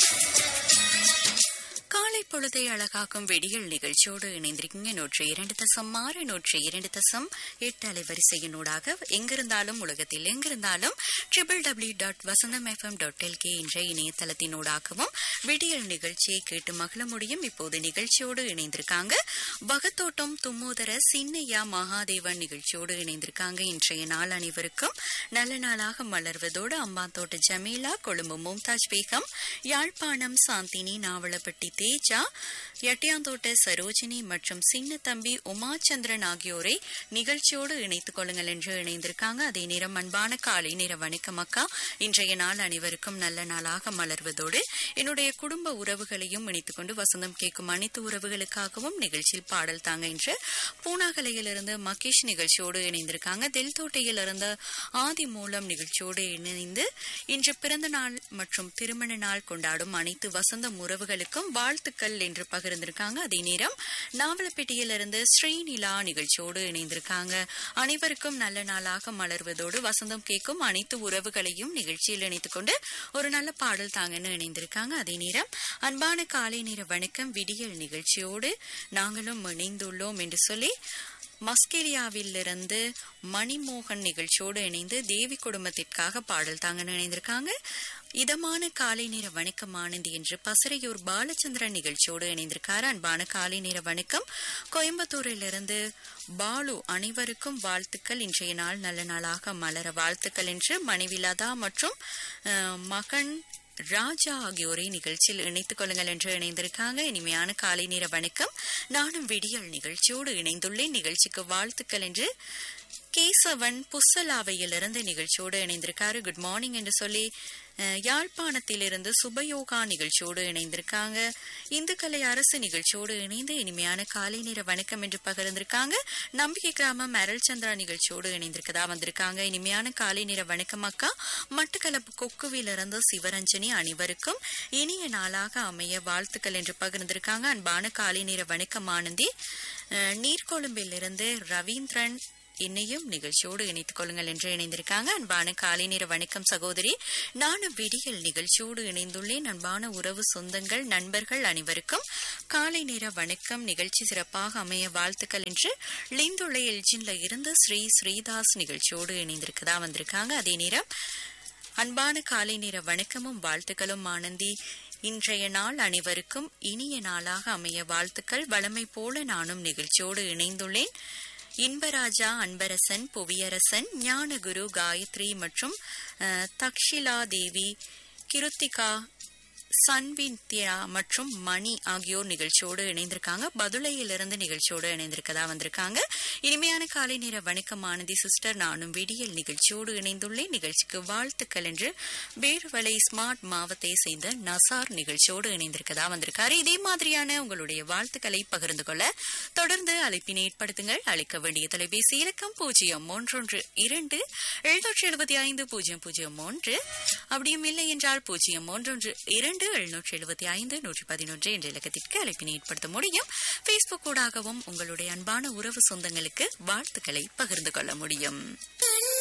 காலை பொழுதை அழகாக்கும் வெடிகள் நிகழ்ச்சியோடு இணைந்திருக்கீங்க நூற்றி இரண்டு தசம் ஆறு நூற்றி இரண்டு தசம் எட்டு அலைவரிசையினூடாக எங்கிருந்தாலும் உலகத்தில் எங்கிருந்தாலும் triple W dot Vasantham FM dot LK என்ற இணையதளத்தினூடாகவும் விடியல் நிகழ்ச்சியை கேட்டு மகிழ முடியும் இப்போது நிகழ்ச்சியோடு இணைந்திருக்காங்க பகத்தோட்டம் தும்மோதர சின்னையா மகாதேவன் நிகழ்ச்சியோடு இணைந்திருக்காங்க இன்றைய நாள் அனைவருக்கும் நல்ல நாளாக மலர்வதோடு அம்பாத்தோட்ட ஜமீலா கொழும்பு மும்தாஜ் பேகம் யாழ்ப்பாணம் சாந்தினி நாவலப்பட்டி தேஜா எட்டியாந்தோட்ட சரோஜினி மற்றும் சின்ன தம்பி உமாச்சந்திரன் ஆகியோரை நிகழ்ச்சியோடு இணைத்துக் கொள்ளுங்கள் என்று இணைந்திருக்காங்க அதே நேரம் அன்பான காலை நேர வணக்கம் அக்கா இன்றைய நாள் அனைவருக்கும் நல்ல நாளாக மலர்வதோடு என்னுடைய குடும்ப உறவுகளையும் இணைத்துக் கொண்டு வசந்தம் கேட்கும் அனைத்து உறவுகளுக்காகவும் நிகழ்ச்சியில் பாடல் தாங்க என்று பூனாகலையிலிருந்து மகேஷ் நிகழ்ச்சியோடு இணைந்திருக்காங்க தெல்தோட்டையிலிருந்து ஆதி மூலம் நிகழ்ச்சியோடு இணைந்து இன்று பிறந்த நாள் மற்றும் திருமண நாள் கொண்டாடும் அனைத்து வசந்தம் உறவுகளுக்கும் வாழ்த்துக்கள் என்று பகிர்ந்திருக்காங்க அதே நேரம் நாவலப்பேட்டையிலிருந்து ஸ்ரீநிலா நிகழ்ச்சியோடு இணைந்திருக்காங்க அனைவருக்கும் நல்ல நாளாக மலர்வதோடு வசந்தம் கேட்கும் அனைத்து உறவுகளையும் நிகழ்ச்சியில் இணைத்துக் கொண்டு ஒரு நல்ல பாடல் தாங்கன்னு இணைந்திருக்காங்க அதே நேரம் அன்பான காலை நேர வணக்கம் விடியல் நிகழ்ச்சியோடு நாங்களும் இணைந்துள்ளோம் என்று சொல்லி மஸ்கேலியாவிலிருந்து மணிமோகன் நிகழ்ச்சியோடு இணைந்து தேவி குடும்பத்திற்காக பாடல் தாங்கன்னு இணைந்திருக்காங்க இதமான காலை நேர வணக்கம் ஆனந்தி என்று பசறையூர் பாலச்சந்திரன் நிகழ்ச்சியோடு இணைந்திருக்காரு அன்பான காலை நேர வணக்கம் கோயம்புத்தூரிலிருந்து பாலு அனைவருக்கும் வாழ்த்துக்கள் இன்றைய நாள் நல்ல நாளாக மலர வாழ்த்துக்கள் என்று மனைவிலதா மற்றும் அஹ், மகன் ராஜா ஆகியோரை நிகழ்ச்சியில் இணைத்துக் கொள்ளுங்கள் என்று இணைந்திருக்காங்க இனிமையான காலை நேர வணக்கம் நானும் விடியல் நிகழ்ச்சியோடு இணைந்துள்ளேன் நிகழ்ச்சிக்கு வாழ்த்துக்கள் என்று கேசவன் புஸ்ஸலாவையிலிருந்து நிகழ்ச்சியோடு இணைந்திருக்காரு குட் மார்னிங் என்று சொல்லி அஹ், யாழ்ப்பாணத்திலிருந்து சுபயோகா நிகழ்ச்சியோடு இணைந்திருக்காங்க இந்துக்கலை அரசு நிகழ்ச்சியோடு இணைந்து இனிமையான காலை நேர வணக்கம் என்று பகிர்ந்திருக்காங்க நம்பிக்கை கிராமம் அருள் சந்திரா நிகழ்ச்சியோடு இணைந்திருக்கதா வந்திருக்காங்க இனிமையான காலை நேர வணக்கம் அக்கா மட்டக்களப்பு கொக்குவிலிருந்து சிவரஞ்சனி அனைவருக்கும் இனிய நாளாக அமைய வாழ்த்துக்கள் என்று பகிர்ந்திருக்காங்க அன்பான காலை நேர வணக்கம் ஆனந்தி அஹ், நீர்கொழும்பிலிருந்து ரவீந்திரன் என்னையும் நிகழ்ச்சியோடு இணைத்துக் கொள்ளுங்கள் என்று இணைந்திருக்காங்க அன்பான காலை நேர வணக்கம் சகோதரி நானும் விடியல் நிகழ்ச்சியோடு இணைந்துள்ளேன் அன்பான உறவு சொந்தங்கள் நண்பர்கள் அனைவருக்கும் காலை நேர வணக்கம் நிகழ்ச்சி சிறப்பாக அமைய வாழ்த்துக்கள் என்று லிந்துள்ள எல்ஜின்ல இருந்து ஸ்ரீ ஸ்ரீதாஸ் நிகழ்ச்சியோடு இணைந்திருக்கதா வந்திருக்காங்க அதே நேரம் அன்பான காலை நேர வணக்கமும் வாழ்த்துக்களும் ஆனந்தி இன்றைய நாள் அனைவருக்கும் இனிய நாளாக அமைய வாழ்த்துக்கள் வளமை போல நானும் நிகழ்ச்சியோடு இணைந்துள்ளேன் இன்பராஜா அன்பரசன் புவியரசன் ஞானகுரு காயத்ரி மற்றும் அஹ், தக்ஷிலா தேவி கிருத்திகா சன்வித்யா மற்றும் மணி ஆகியோர் நிகழ்ச்சியோடு இணைந்திருக்காங்க பதுளையிலிருந்து நிகழ்ச்சியோடு இணைந்திருக்கதா வந்திருக்காங்க இனிமையான காலை நேர வணக்கம் ஆனந்தி சிஸ்டர் நானும் விடியல் நிகழ்ச்சியோடு இணைந்துள்ளேன் நிகழ்ச்சிக்கு வாழ்த்துக்கள் என்று வேறுவலை ஸ்மார்ட் மாவத்தை சேர்ந்த நசார் நிகழ்ச்சியோடு இணைந்திருக்கதா வந்திருக்காரு இதே மாதிரியான உங்களுடைய வாழ்த்துக்களை பகிர்ந்து கொள்ள தொடர்ந்து அழைப்பினை ஏற்படுத்துங்கள் அழைக்க வேண்டிய தொலைபேசி இலக்கம் பூஜ்ஜியம் ஒன்றொன்று இரண்டு எழுநூற்றி எழுபத்தி ஐந்து பூஜ்ஜியம் பூஜ்ஜியம் ஒன்று அப்படியும் இல்லை என்றால் பூஜ்ஜியம் ஒன்றொன்று இரண்டு எழுநூற்றி எழுபத்தி ஐந்து நூற்றி பதினொன்று என்ற இலக்கத்திற்கு அழைப்பினை ஏற்படுத்த முடியும் பேஸ்புக் ஊடாகவும் உங்களுடைய அன்பான உறவு சொந்தங்களுக்கு வாழ்த்துக்களை பகிர்ந்து கொள்ள முடியும்